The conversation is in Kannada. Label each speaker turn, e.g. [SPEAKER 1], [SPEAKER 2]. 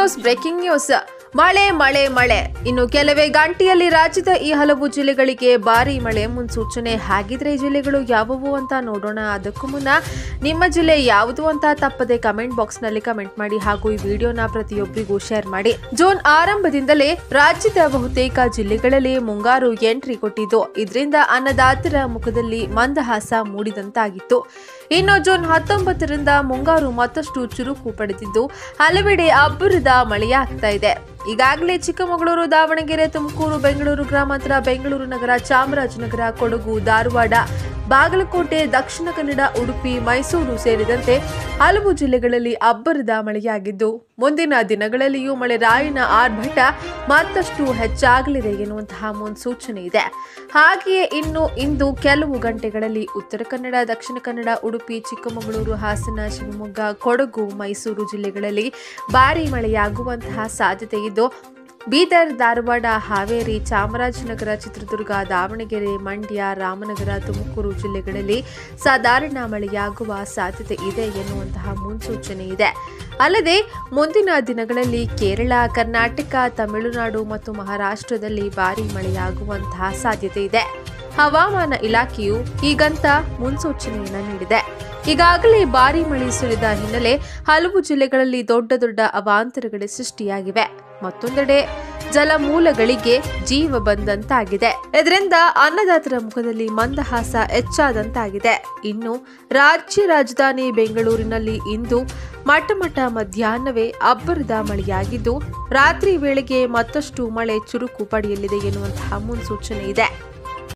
[SPEAKER 1] ನ್ಯೂಸ್ ಬ್ರೇಕಿಂಗ್ ನ್ಯೂಸ್ ಮಳೆ ಮಳೆ ಮಳೆ ಇನ್ನು ಕೆಲವೇ ಗಂಟೆಯಲ್ಲಿ ರಾಜ್ಯದ ಈ ಹಲವು ಜಿಲ್ಲೆಗಳಿಗೆ ಭಾರಿ ಮಳೆ ಮುನ್ಸೂಚನೆ ಹಾಗಿದ್ರೆ ಈ ಜಿಲ್ಲೆಗಳು ಯಾವುವು ಅಂತ ನೋಡೋಣ ಅದಕ್ಕೂ ಮುನ್ನ ನಿಮ್ಮ ಜಿಲ್ಲೆ ಯಾವುದು ಅಂತ ತಪ್ಪದೆ ಕಮೆಂಟ್ ಬಾಕ್ಸ್ ನಲ್ಲಿ ಕಮೆಂಟ್ ಮಾಡಿ ಹಾಗೂ ಈ ವಿಡಿಯೋನ ಪ್ರತಿಯೊಬ್ಬರಿಗೂ ಶೇರ್ ಮಾಡಿ ಜೂನ್ ಆರಂಭದಿಂದಲೇ ರಾಜ್ಯದ ಬಹುತೇಕ ಜಿಲ್ಲೆಗಳಲ್ಲಿ ಮುಂಗಾರು ಎಂಟ್ರಿ ಕೊಟ್ಟಿದ್ದು ಇದರಿಂದ ಅನ್ನದಾತರ ಮುಖದಲ್ಲಿ ಮಂದಹಾಸ ಮೂಡಿದಂತಾಗಿತ್ತು ಇನ್ನು ಜೂನ್ ಹತ್ತೊಂಬತ್ತರಿಂದ ಮುಂಗಾರು ಮತ್ತಷ್ಟು ಚುರುಕು ಪಡೆದಿದ್ದು ಹಲವೆಡೆ ಅಬ್ಬರದ ಮಳೆಯಾಗ್ತಾ ಇದೆ ಈಗಾಗಲೇ ಚಿಕ್ಕಮಗಳೂರು ದಾವಣಗೆರೆ ತುಮಕೂರು ಬೆಂಗಳೂರು ಗ್ರಾಮಾಂತರ ಬೆಂಗಳೂರು ನಗರ ಚಾಮರಾಜನಗರ ಕೊಡಗು ಧಾರವಾಡ ಬಾಗಲಕೋಟೆ ದಕ್ಷಿಣ ಕನ್ನಡ ಉಡುಪಿ ಮೈಸೂರು ಸೇರಿದಂತೆ ಹಲವು ಜಿಲ್ಲೆಗಳಲ್ಲಿ ಅಬ್ಬರದ ಮಳೆಯಾಗಿದ್ದು ಮುಂದಿನ ದಿನಗಳಲ್ಲಿಯೂ ಮಳೆ ರಾಯಿನ ಆರ್ಭಟ ಮತ್ತಷ್ಟು ಹೆಚ್ಚಾಗಲಿದೆ ಎನ್ನುವಂತಹ ಮುನ್ಸೂಚನೆ ಇದೆ ಹಾಗೆಯೇ ಇನ್ನು ಇಂದು ಕೆಲವು ಗಂಟೆಗಳಲ್ಲಿ ಉತ್ತರ ಕನ್ನಡ ದಕ್ಷಿಣ ಕನ್ನಡ ಉಡುಪಿ ಚಿಕ್ಕಮಗಳೂರು ಹಾಸನ ಶಿವಮೊಗ್ಗ ಕೊಡಗು ಮೈಸೂರು ಜಿಲ್ಲೆಗಳಲ್ಲಿ ಭಾರೀ ಮಳೆಯಾಗುವಂತಹ ಸಾಧ್ಯತೆ ಇದ್ದು ಬೀದರ್ ಧಾರವಾಡ ಹಾವೇರಿ ಚಾಮರಾಜನಗರ ಚಿತ್ರದುರ್ಗ ದಾವಣಗೆರೆ ಮಂಡ್ಯ ರಾಮನಗರ ತುಮಕೂರು ಜಿಲ್ಲೆಗಳಲ್ಲಿ ಸಾಧಾರಣ ಮಳೆಯಾಗುವ ಸಾಧ್ಯತೆ ಇದೆ ಎನ್ನುವಂತಹ ಮುನ್ಸೂಚನೆ ಇದೆ ಅಲ್ಲದೆ ಮುಂದಿನ ದಿನಗಳಲ್ಲಿ ಕೇರಳ ಕರ್ನಾಟಕ ತಮಿಳುನಾಡು ಮತ್ತು ಮಹಾರಾಷ್ಟ್ರದಲ್ಲಿ ಭಾರೀ ಮಳೆಯಾಗುವಂತಹ ಸಾಧ್ಯತೆ ಇದೆ ಹವಾಮಾನ ಇಲಾಖೆಯು ಈಗಂತ ಮುನ್ಸೂಚನೆಯನ್ನ ನೀಡಿದೆ ಈಗಾಗಲೇ ಭಾರೀ ಮಳೆ ಸುರಿದ ಹಿನ್ನೆಲೆ ಹಲವು ಜಿಲ್ಲೆಗಳಲ್ಲಿ ದೊಡ್ಡ ದೊಡ್ಡ ಅವಾಂತರಗಳು ಸೃಷ್ಟಿಯಾಗಿವೆ ಮತ್ತೊಂದೆಡೆ ಜಲಮೂಲಗಳಿಗೆ ಜೀವ ಬಂದಂತಾಗಿದೆ ಇದರಿಂದ ಅನ್ನದಾತರ ಮುಖದಲ್ಲಿ ಮಂದಹಾಸ ಹೆಚ್ಚಾದಂತಾಗಿದೆ ಇನ್ನು ರಾಜ್ಯ ರಾಜಧಾನಿ ಬೆಂಗಳೂರಿನಲ್ಲಿ ಇಂದು ಮಟ್ಟಮಟ್ಟ ಮಧ್ಯಾಹ್ನವೇ ಅಬ್ಬರದ ಮಳೆಯಾಗಿದ್ದು ರಾತ್ರಿ ವೇಳೆಗೆ ಮತ್ತಷ್ಟು ಮಳೆ ಚುರುಕು ಪಡೆಯಲಿದೆ ಎನ್ನುವಂತಹ ಮುನ್ಸೂಚನೆ ಇದೆ